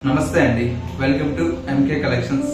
నమస్తే అండి welcome to MK collections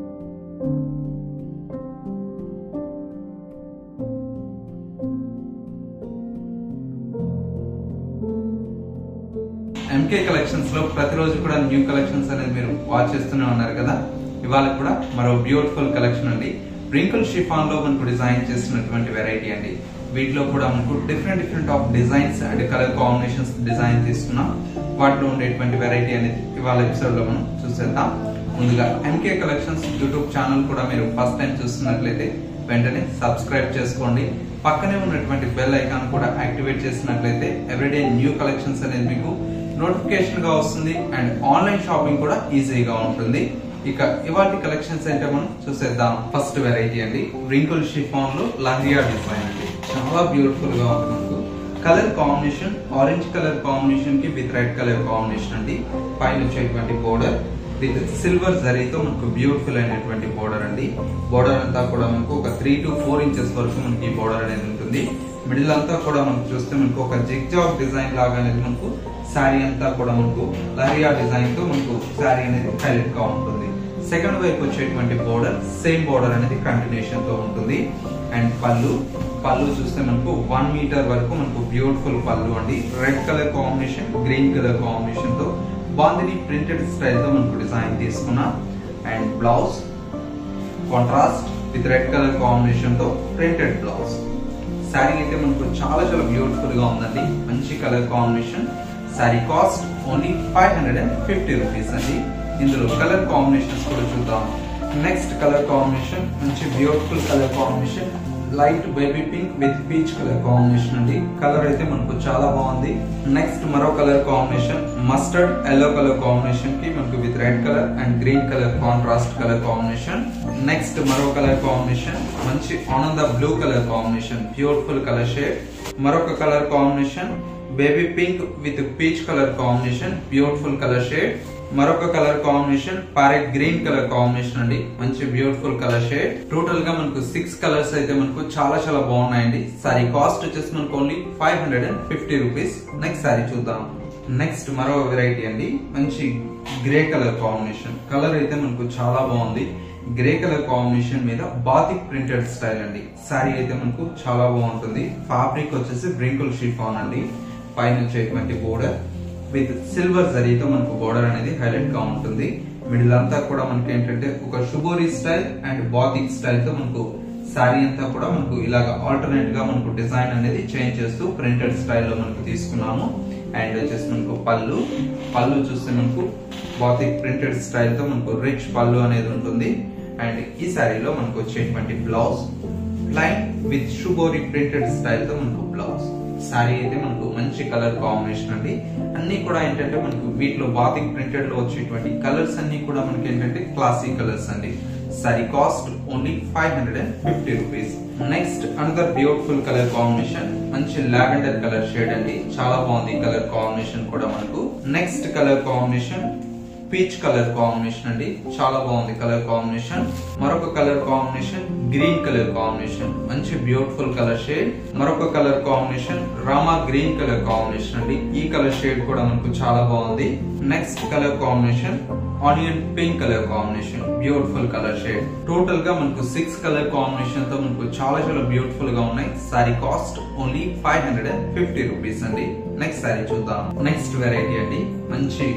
MK collections లో ప్రతిరోజు కూడా న్యూ కలెక్షన్స్ అనేది మీరు వాచ్ చేస్తూనే ఉన్నారు కదా ఇవాళ కూడా మరో బ్యూటిఫుల్ కలెక్షన్ అండి ప్రింకుల్ షిఫాన్ లో మనకు డిజైన్ చేసినటువంటి వెరైటీ అండి వీటిలో కూడా మనకు different different of designs and colour combinations design తీసుకున్నాం వాటిలో ఉండేటువంటి వెరైటీ అనేది ఇవాళ ఎపిసోడ్ లో మనం చూసేద్దాం ముందుగా ఎంకే కలెక్షన్స్ యూట్యూబ్ ఛానల్ కూడా మీరు ఫస్ట్ టైం చూస్తున్నట్లయితే వెంటనే సబ్స్క్రైబ్ చేసుకోండి పక్కనే ఉన్నటువంటి బెల్ ఐకాన్ కూడా యాక్టివేట్ చేసినట్లయితే ఎవ్రీడే న్యూ కలెక్షన్స్ అనేది మీకు నోటిఫికేషన్ గా వస్తుంది అండ్ ఆన్లైన్ షాపింగ్ కూడా ఈజీగా ఉంటుంది ఇక ఇవాటి కలెక్షన్స్ ఏంటో మనం చూసేద్దాం ఫస్ట్ వెరైటీ అండి రింకుల్ షిఫాన్ లో లహరియా డిజైన్ అండి చాలా బ్యూటిఫుల్ గా ఉంది మనకు colour combination orange colour combination కి విత్ రెడ్ కలర్ కాంబినేషన్ అండి పైన వచ్చేటువంటి బోర్డర్ విత్ సిల్వర్ జరీతో మనకు బ్యూటిఫుల్ అయినటువంటి బోర్డర్ అండి బోర్డర్ అంతా కూడా మనకు ఒక త్రీ టు ఫోర్ ఇంచెస్ వరకు మనకి బోర్డర్ అనేది ఉంటుంది మిడిల్ అంతా కూడా మనకు చూస్తే మనకు ఒక జిగ్ జాగ్ డిజైన్ లాగా అనేది మనకు శారీ అంతా కూడా మనకు లహరియా డిజైన్ తో మనకు శారీ అనేది హైలైట్ గా ఉంటుంది సెకండ్ వైపు వచ్చేటువంటి బోర్డర్ సేమ్ బోర్డర్ అనేది కంటిన్యూషన్ తో ఉంటుంది అండ్ పళ్ళు పళ్ళు చూస్తే మనకు వన్ మీటర్ వరకు మనకు బ్యూటిఫుల్ పళ్ళు అండి red colour combination green colour combination తో బాందిని ప్రింటెడ్ స్టైల్ తో మనకు డిజైన్ తీసుకున్నాం and blouse contrast with red colour combination తో ప్రింటెడ్ బ్లౌజ్ శారీ అయితే మనకు చాలా చాలా బ్యూటిఫుల్ గా ఉందండి మంచి colour combination sari cost only five hundred and fifty rupees అండి ఇందులో కలర్ కాంబినేషన్స్ కూడా చూద్దాం నెక్స్ట్ కలర్ కాంబినేషన్ మంచి beautiful colour combination light baby pink with peach colour combination అండి కలర్ అయితే మనకు చాలా బాగుంది నెక్స్ట్ మరో colour combination mustard yellow colour combination కి మనకు with red colour and green colour contrast colour combination next మరో కలర్ కాంబినేషన్ మంచి ఆనంద blue colour combination beautiful colour shade మరొక colour combination baby pink with peach colour combination beautiful colour shade మరొక colour combination parrot green colour combination అండి మంచి beautiful colour shade total గా మనకు six colours అయితే మనకు చాలా చాలా బాగున్నాయండి సారీ కాస్ట్ వచ్చేసి మనకు only five hundred and fifty rupees next sari చూద్దాం నెక్స్ట్ మరో వెరైటీ అండి మంచి గ్రే కలర్ కాంబినేషన్ కలర్ అయితే మనకు చాలా బాగుంది గ్రే కలర్ కాంబినేషన్ మీద బాతిక్ ప్రింటెడ్ స్టైల్ అండి సారీ అయితే మనకు చాలా బాగుంటుంది ఫ్యాబ్రిక్ వచ్చేసి బ్రింకుల్ షిఫాన్ అండి పైన వచ్చేటువంటి బోర్డర్ విత్ సిల్వర్ జరీతో మనకు బోర్డర్ అనేది హైలైట్ గా ఉంటుంది మిడిల్ అంతా కూడా మనకి ఏంటంటే ఒక shibori style and batik style తో మనకు శారీ అంతా కూడా మనకు ఇలాగ ఆల్టర్నేట్ గా మనకు డిజైన్ అనేది చేంజ్ చేస్తూ ప్రింటెడ్ స్టైల్లో మనకు తీసుకున్నాము అండ్ వచ్చేసి మనకు పళ్ళు పళ్ళు చూస్తే మనకు బాతిక్ ప్రింటెడ్ స్టైల్ తో మనకు రిచ్ పళ్ళు అనేది ఉంటుంది అండ్ ఈ శారీలో మనకు వచ్చేటువంటి blouse plain with shibori printed style తో మనకు బ్లౌజ్ శారీ అయితే మనకు మంచి కలర్ కాంబినేషన్ అండి అన్ని కూడా ఏంటంటే మనకు వీటిలో బాతిక్ ప్రింటెడ్ లో వచ్చేటువంటి కలర్స్ అన్ని కూడా మనకి ఏంటంటే క్లాసిక్ కలర్స్ అండి sari cost only five hundred and fifty rupees next another beautiful colour combination మంచి లావెండర్ కలర్ షేడ్ అండి చాలా బాగుంది కలర్ కాంబినేషన్ కూడా మనకు next colour combination peach colour combination అండి చాలా బాగుంది కలర్ కాంబినేషన్ మరొక colour combination green colour combination మంచి బ్యూటిఫుల్ కలర్ షేడ్ మరొక colour combination Rama green colour combination అండి ఈ కలర్ షేడ్ కూడా మనకు చాలా బాగుంది next colour combination onion pink colour combination beautiful colour shade total గా మనకు సిక్స్ కలర్ కాంబినేషన్ తో మనకు చాలా చాలా బ్యూటిఫుల్ గా ఉన్నాయి sari cost only five hundred and fifty rupees అండి నెక్స్ట్ సారీ చూద్దాం నెక్స్ట్ వెరైటీ అండి మంచి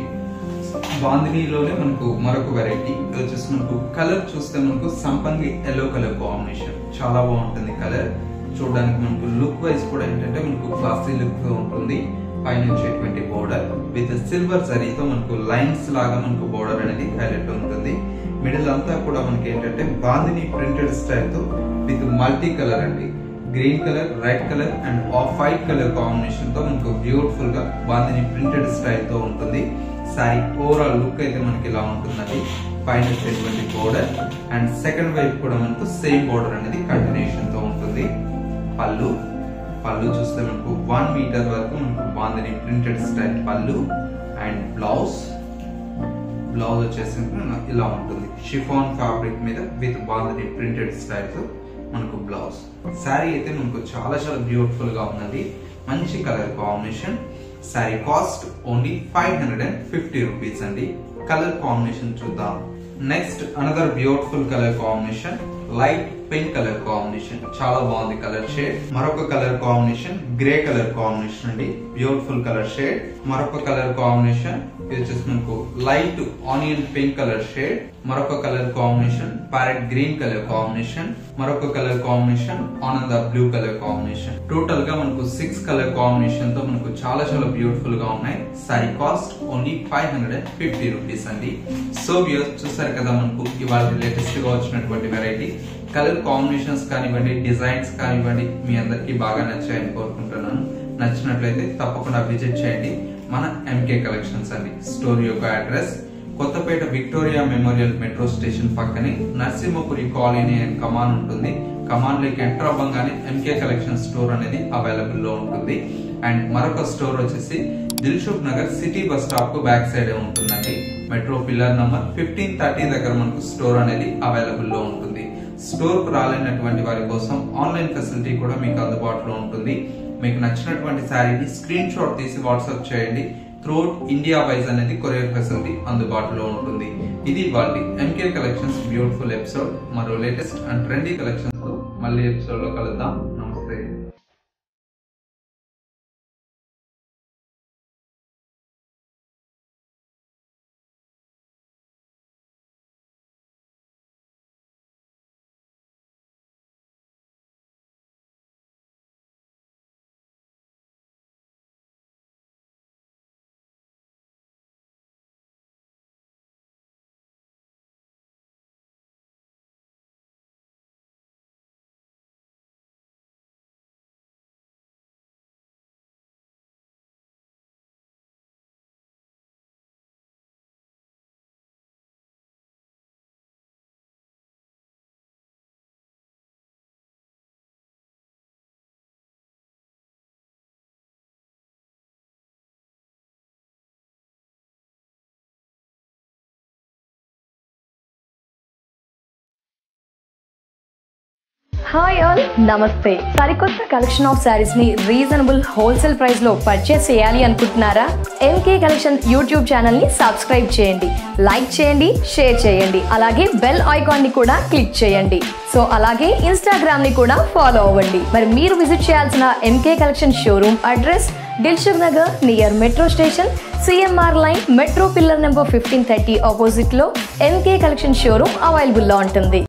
బాందినీలోనే మనకు మరొక వెరైటీ వచ్చేసి మనకు కలర్ చూస్తే మనకు సంపంగి ఎల్లో కలర్ కాంబినేషన్ చాలా బాగుంటుంది కలర్ చూడడానికి మనకు లుక్ వైజ్ కూడా ఏంటంటే మనకు క్లాసీ లుక్ ఉంటుంది పైన వచ్చేటువంటి బోర్డర్ విత్ సిల్వర్ జరీతో మనకు లైన్స్ లాగా మనకు బోర్డర్ అనేది హైలైట్ ఉంటుంది మిడిల్ అంతా కూడా మనకి ఏంటంటే బాందిని ప్రింటెడ్ స్టైల్ తో విత్ మల్టీ కలర్ అండి green colour red colour and off white colour combination తో మనకు బ్యూటిఫుల్ గా బాందిని ప్రింటెడ్ స్టైల్ తో ఉంటుంది సారీ ఓవరాల్ లుక్ అయితే మనకి ఇలా ఉంటుందండి పైన వచ్చేటువంటి బోర్డర్ అండ్ సెకండ్ వైపు కూడా మనకు సేమ్ బోర్డర్ అనేది కంటిన్యూషన్ తో ఉంటుంది పళ్ళు పళ్ళు చూస్తే మనకు వన్ మీటర్ వరకు మనకు బాందిని ప్రింటెడ్ స్టైల్ పళ్ళు అండ్ బ్లౌజ్ బ్లౌజ్ వచ్చేసి ఇలా ఉంటుంది షిఫాన్ ఫ్యాబ్రిక్ మీద విత్ బాందిని ప్రింటెడ్ స్టైల్ తో మనకు బ్లౌజ్ శారీ అయితే మనకు చాలా చాలా బ్యూటిఫుల్ గా ఉన్నది మంచి colour combination sari cost only five hundred and fifty rupees అండి కలర్ కాంబినేషన్ చూద్దాం next another beautiful colour combination light pink colour combination చాలా బాగుంది కలర్ షేడ్ మరొక colour combination grey colour combination అండి బ్యూటిఫుల్ కలర్ షేడ్ మరొక కలర్ కాంబినేషన్ ఇది వచ్చేసి మనకు light onion pink colour shade మరొక colour combination parrot green colour combination మరొక కలర్ కాంబినేషన్ ఆనంద బ్లూ కలర్ కాంబినేషన్ టోటల్ గా మనకు సిక్స్ కలర్ కాంబినేషన్ తో మనకు చాలా చాలా బ్యూటిఫుల్ గా ఉన్నాయి sari cost only five hundred and fifty rupees అండి సో వ్యూస్ చూసారు కదా మనకు ఇవాళ లేటెస్ట్ గా వచ్చినటువంటి వెరైటీ కలర్ కాంబినేషన్స్ కానివ్వండి డిజైన్స్ కానివ్వండి మీ అందరికి బాగా నచ్చాయని కోరుకుంటున్నాను నచ్చినట్లయితే తప్పకుండా విజిట్ చేయండి మన ఎంకే కలెక్షన్స్ అండి స్టోర్ యొక్క address Kothapet Victoria Memorial metro station పక్కనే నరసింహపురి కాలనీ అండ్ కమాన్ ఉంటుంది కమాన్ లోకి ఎంటర్ అవ్వగానే ఎంకే కలెక్షన్ స్టోర్ అనేది అవైలబుల్ లో ఉంటుంది అండ్ మరొక స్టోర్ వచ్చేసి Dilsukh Nagar city bus stop కు బ్యాక్ సైడ్ ఉంటుందండి metro pillar number fifteen thirty దగ్గర మనకు స్టోర్ అనేది అవైలబుల్ లో ఉంటుంది స్టోర్ కు రాలేనటువంటి వారి కోసం ఆన్లైన్ ఫెసిలిటీ కూడా మీకు అందుబాటులో ఉంటుంది మీకు నచ్చినటువంటి శారీని స్క్రీన్ షాట్ తీసి వాట్సాప్ చేయండి త్రూఅవుట్ ఇండియా వైజ్ అనేది కొరియర్ ఫెసిలిటీ అందుబాటులో ఉంటుంది ఇది వాళ్ళ ఎంకే కలెక్షన్స్ బ్యూటిఫుల్ ఎపిసోడ్ మరో లేటెస్ట్ అండ్ ట్రెండీ కలెక్షన్స్ తో మళ్ళీ ఎపిసోడ్ లో కలుద్దాం నమస్తే హాయ్ ఆల్ నమస్తే సరికొత్త కలెక్షన్ ఆఫ్ శారీస్ ని రీజనబుల్ హోల్సేల్ ప్రైస్ లో పర్చేస్ చేయాలి అనుకుంటున్నారా ఎంకే కలెక్షన్ యూట్యూబ్ ఛానల్ ని సబ్స్క్రైబ్ చేయండి లైక్ చేయండి షేర్ చేయండి అలాగే బెల్ ఐకాన్ ని కూడా క్లిక్ చేయండి సో అలాగే ఇన్స్టాగ్రామ్ ని కూడా ఫాలో అవ్వండి మరి మీరు విజిట్ చేయాల్సిన MK collection showroom address Dilsukh Nagar near metro station CMR line metro pillar number fifteen thirty opposite లో ఎంకే కలెక్షన్ షోరూమ్ అవైలబుల్ లో ఉంటుంది